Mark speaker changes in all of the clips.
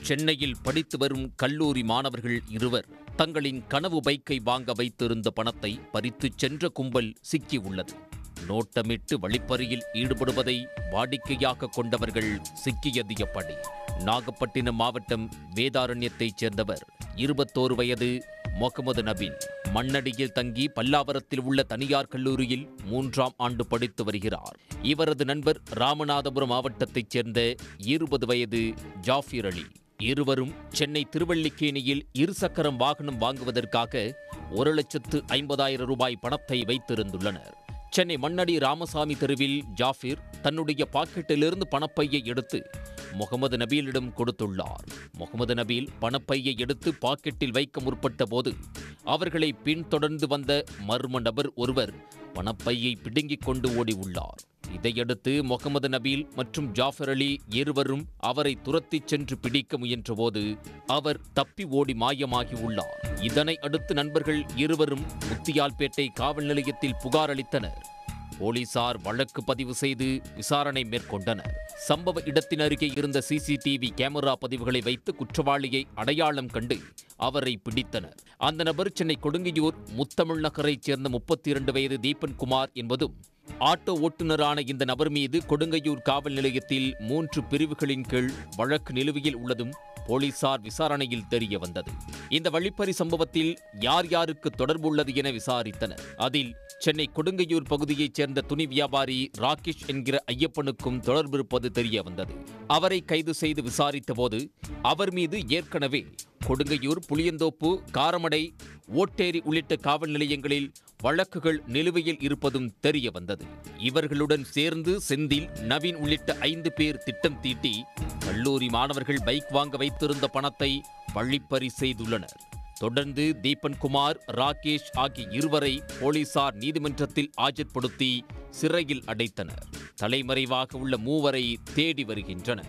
Speaker 1: சென்னையில் படித்து வரும் கல்லூரி மாணவர்கள் இருவர் தங்களின் கனவு பைக்கை வாங்க வைத்திருந்த பணத்தை பறித்துச் சென்ற கும்பல் சிக்கியுள்ளது நோட்டமிட்டு வழிப்பறியில் ஈடுபடுவதை வாடிக்கையாக கொண்டவர்கள் சிக்கியது எப்படி நாகப்பட்டினம் மாவட்டம் வேதாரண்யத்தைச் சேர்ந்தவர் இருபத்தோரு வயது முகமது நபீன் மண்ணடியில் தங்கி பல்லாவரத்தில் உள்ள தனியார் கல்லூரியில் மூன்றாம் ஆண்டு படித்து வருகிறார் இவரது நண்பர் ராமநாதபுரம் மாவட்டத்தைச் சேர்ந்த இருபது வயது ஜாஃபிர் அலி இருவரும் சென்னை திருவல்லிக்கேணியில் இருசக்கரம் வாகனம் வாங்குவதற்காக ஒரு லட்சத்து ஐம்பதாயிரம் ரூபாய் பணத்தை வைத்திருந்துள்ளனர் சென்னை மண்ணடி ராமசாமி தெருவில் ஜாஃபிர் தன்னுடைய பாக்கெட்டிலிருந்து பணப்பையை எடுத்து முகமது நபீலிடம் கொடுத்துள்ளார் முகமது நபீல் பணப்பையை எடுத்து பாக்கெட்டில் வைக்க முற்பட்ட போது அவர்களை பின்தொடர்ந்து வந்த மர்ம நபர் ஒருவர் பணப்பையை பிடுங்கிக் கொண்டு ஓடி உள்ளார் இதையடுத்து முகமது நபீல் மற்றும் ஜாஃபர் அலி இருவரும் அவரை துரத்திச் சென்று பிடிக்க முயன்றபோது அவர் தப்பி ஓடி மாயமாகி உள்ளார் இதனை அடுத்து நண்பர்கள் இருவரும் முத்தியால்பேட்டை காவல் நிலையத்தில் புகார் அளித்தனர் போலீசார் வழக்கு பதிவு செய்து விசாரணை மேற்கொண்டனர் சம்பவ இடத்தின் அருகே இருந்த சிசிடிவி கேமரா பதிவுகளை வைத்து குற்றவாளியை அடையாளம் கண்டு அவரை பிடித்தனர் அந்த நபர் சென்னை கொடுங்கையூர் முத்தமிழ் நகரைச் சேர்ந்த முப்பத்தி இரண்டு வயது தீபன் குமார் என்பதும் ஆட்டோ ஓட்டுநரான இந்த நபர் மீது கொடுங்கையூர் காவல் நிலையத்தில் மூன்று பிரிவுகளின் கீழ் வழக்கு நிலுவையில் உள்ளதும் போலீசார் விசாரணையில் தெரிய வந்தது இந்த வழிப்பறி சம்பவத்தில் யார் யாருக்கு தொடர்புள்ளது என விசாரித்தனர் அதில் சென்னை கொடுங்கையூர் பகுதியைச் சேர்ந்த துணி வியாபாரி ராகேஷ் என்கிற ஐயப்பனுக்கும் தொடர்பிருப்பது தெரிய வந்தது அவரை கைது செய்து விசாரித்தபோது அவர் மீது ஏற்கனவே கொடுங்கையூர் புளியந்தோப்பு காரமடை ஓட்டேரி உள்ளிட்ட காவல் நிலையங்களில் வழக்குகள் நிலுவையில் இருப்பதும் தெரிய வந்தது இவர்களுடன் சேர்ந்து செந்தில் நவீன் உள்ளிட்ட ஐந்து பேர் திட்டம் தீட்டி கல்லூரி மாணவர்கள் பைக் வாங்க வைத்திருந்த பணத்தை வழிப்பறி செய்துள்ளனர் தொடர்ந்து தீபன் குமார் ராகேஷ் ஆகிய இருவரை போலீசார் நீதிமன்றத்தில் ஆஜர்படுத்தி சிறையில் அடைத்தனர் தலைமறைவாக உள்ள மூவரை தேடி வருகின்றனர்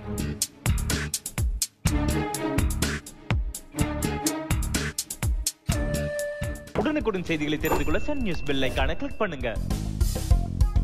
Speaker 2: உடனுக்குடன் செய்திகளை தெரிந்து கொள்ள சன் நியூஸ் பெல் ஐகானை கிளிக் பண்ணுங்க